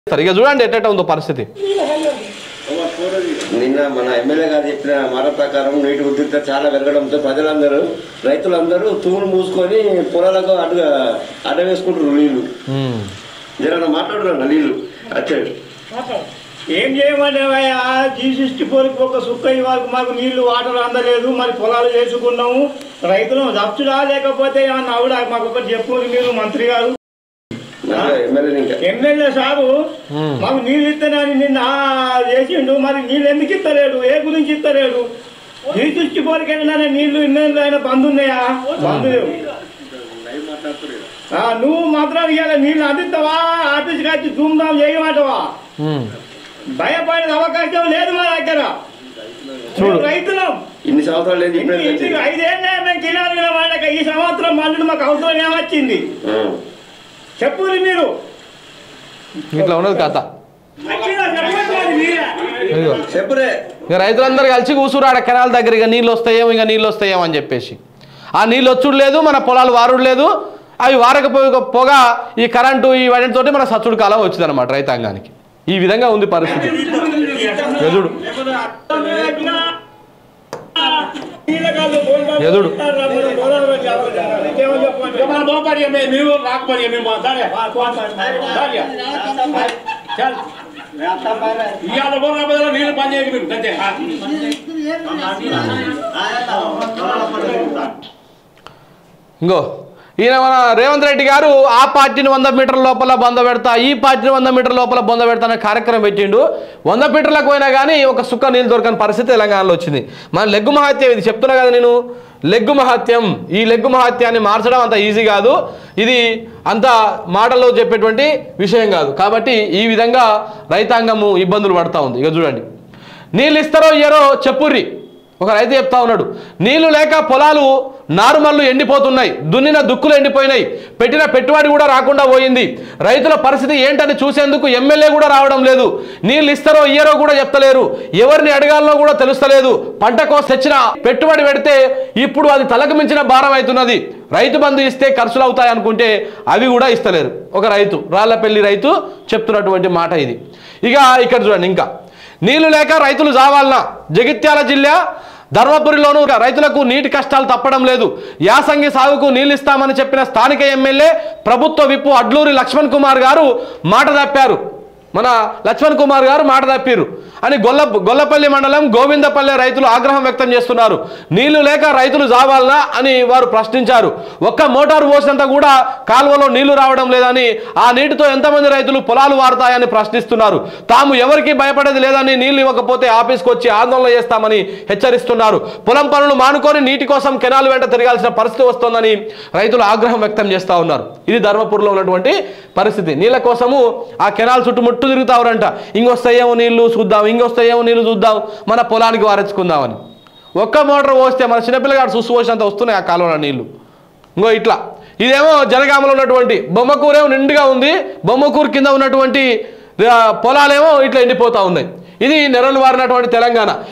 ఇక చూడండి ఎట్ట ఉందో పరిస్థితి నిన్న మన ఎమ్మెల్యే గారు చెప్పిన మాట ప్రకారం నీటి ఉద్రిక్త చాలా పెరగడంతో ప్రజలందరూ రైతులందరూ తూములు మూసుకొని పొలాలకు అడ్డు అడ్డ వేసుకుంటారు నీళ్లు ఉమ్. జర మాట్లాడుతున్నా నీళ్లు వచ్చాడు ఏం చేయమంటే జీ సిక్స్టీ ఫోర్కి ఒక సుక్క ఇవాళ మాకు నీళ్లు వాటర్ అందలేదు మరి పొలాలు చేసుకున్నాము రైతులు దప్చుడా లేకపోతే ఏమన్నా ఆవిడ మాకు ఒకటి చెప్పు మీరు మంత్రి గారు ఎమ్మెల్యే ఇంకా ఎమ్మెల్యే సాబు ఉమ్. మాకు నీళ్ళు ఇస్తానని నిన్న ఆ చేసిండు మరి నీళ్ళు ఎందుకు ఇస్తలేడు ఏ గురించి ఇస్తలేడు జీ సిక్స్టీ ఫోర్కి వెళ్ళినా నీళ్లు ఇన్నేళ్ళు అయినా బంద్ ఉన్నాయా బంద్ లేవు ఆ, నువ్వు మాత్రం ఇవాళ నీళ్ళు అందిస్తావా ఆఫీస్కి వచ్చి ధూమ్ధాం చేయమంటావా ఉమ్. భయపడే అవకాశం లేదు మా దగ్గర చూడు. మేము రైతులం ఇన్ని సంవత్సరాలు లేదు ఇంటి- ఇప్పుడే ఇంటికి వచ్చింది. ఐదేళ్ళే మేము కిలోలు వాళ్ళకి ఈ సంవత్సరం మళ్ళీ మాకు అవసరం ఏమొచ్చింది ఆ. చెప్పుది మీరు ఇట్లా ఉన్నది కథ వచ్చినా చెప్పండి మరి మీరే. ఇదిగో చెప్పురే ఇక రైతులందరూ కలిసి కూసురు ఆడ కెనాల్ దగ్గర ఇక నీళ్ళు వస్తాయేమో ఇక నీళ్ళు వస్తాయేమో అని చెప్పేసి ఆ నీళ్ళు వచ్చుడు లేదు మన పొలాలు వారుడు లేదు అవి వారకపోయి పోగా ఈ కరెంటు ఈ వాటితోటి మన సచ్చుడు కాలం వచ్చిందనమాట రైతాంగానికి ఈ విధంగా ఉంది పరిస్థితి ఎదుడు నీళ్ళకాళ్ళు బోల్బాబు ఎదుడు. మనం గొడవలు పెట్టి అవసరం. ఇంకేమో చెప్పండి. మన లోపలి మీరు రాకపోయి మేము దాడే దాడే చల్ ఇవాళ కూడా రాబోయే నీళ్ళు పని చేయకు మీరు అంతే ఇంకో ఈయన మన రేవంత్ రెడ్డి గారు ఆ పార్టీని వంద మీటర్ల లోపల బొంద పెడతా ఈ పార్టీని వంద మీటర్ల లోపల బొంద పెడతా అనే కార్యక్రమం పెట్టిండు వంద మీటర్లకు పోయినా కానీ ఒక సుక్క నీళ్ళు దొరకని పరిస్థితి తెలంగాణలో వచ్చింది మన లెగ్గు మహత్యం ఇది చెప్తున్నా కదా నేను లెగ్గు మహత్యం ఈ లెగ్గు మహత్యాన్ని మార్చడం అంత ఈజీ కాదు ఇది అంత మాటల్లో చెప్పేటువంటి విషయం కాదు కాబట్టి ఈ విధంగా రైతాంగము ఇబ్బందులు పడతా ఉంది ఇక చూడండి నీళ్ళు ఇస్తారో ఇయ్యరో చెప్పుర్రి ఒక రైతు చెప్తా ఉన్నాడు నీళ్లు లేక పొలాలు నారుమల్లు ఎండిపోతున్నాయి దున్నిన దుక్కులు ఎండిపోయినాయి పెట్టిన పెట్టుబడి కూడా రాకుండా పోయింది రైతుల పరిస్థితి ఏంటని చూసేందుకు ఎమ్మెల్యే కూడా రావడం లేదు నీళ్ళు ఇస్తారో ఇయ్యరో కూడా చెప్తలేరు ఎవరిని అడగాలనో కూడా తెలుస్తలేదు పంట కోసం తెచ్చిన పెట్టుబడి పెడితే ఇప్పుడు అది తలకు మించిన భారం అవుతున్నది రైతు బంధు ఇస్తే ఖర్చులు అవుతాయి అనుకుంటే అవి కూడా ఇస్తలేరు ఒక రైతు రాళ్లపల్లి రైతు చెప్తున్నటువంటి మాట ఇది ఇక ఇక్కడ చూడండి ఇంకా నీళ్లు లేక రైతులు జావాలనా జగిత్యాల జిల్లా ధర్మపురిలోనూ రైతులకు నీటి కష్టాలు తప్పడం లేదు యాసంగి సాగుకు నీళ్లు ఇస్తామని చెప్పిన స్థానిక ఎమ్మెల్యే ప్రభుత్వ విప్పు అడ్లూరి లక్ష్మణ్ కుమార్ గారు మాట తప్పారు మన లక్ష్మణ్ కుమార్ గారు మాట తప్పారు అని గొల్ల గొల్లపల్లి మండలం గోవిందపల్లె రైతులు ఆగ్రహం వ్యక్తం చేస్తున్నారు నీళ్లు లేక రైతులు జావాలనా అని వారు ప్రశ్నించారు ఒక్క మోటారు పోసినంత కూడా కాలువలో నీళ్లు రావడం లేదని ఆ నీటితో ఎంతమంది రైతులు పొలాలు వారుతాయని ప్రశ్నిస్తున్నారు తాము ఎవరికి భయపడేది లేదని నీళ్లు ఇవ్వకపోతే ఆఫీస్కి వచ్చి ఆందోళన చేస్తామని హెచ్చరిస్తున్నారు పొలం పనులు మానుకొని నీటి కోసం కెనాల్ వెంట తిరగాల్సిన పరిస్థితి వస్తోందని రైతులు ఆగ్రహం వ్యక్తం చేస్తా ఉన్నారు ఇది ధర్మపురిలో ఉన్నటువంటి పరిస్థితి నీళ్ళ కోసము ఆ కెనాల్ చుట్టుముట్టు తిరుగుతావురంట ఇంకొస్తాయేమో నీళ్లు చూద్దాం ఇంకొస్తాయేమో నీళ్లు చూద్దాం మన పొలానికి వారెచ్చుకుందామని ఒక్క మోటార్ పోస్తే మన చిన్నపిల్లగాడు చూసి పోసినంత వస్తున్నాయి ఆ కాలువలో నీళ్లు ఇంకో ఇట్లా ఇదేమో జనగామలో ఉన్నటువంటి బొమ్మకూరేమో నిండుగా ఉంది బొమ్మకూరు కింద ఉన్నటువంటి ఆ, పొలాలేమో ఇట్లా ఎండిపోతా ఉన్నాయి ఇది నెరలు వారినటువంటి తెలంగాణ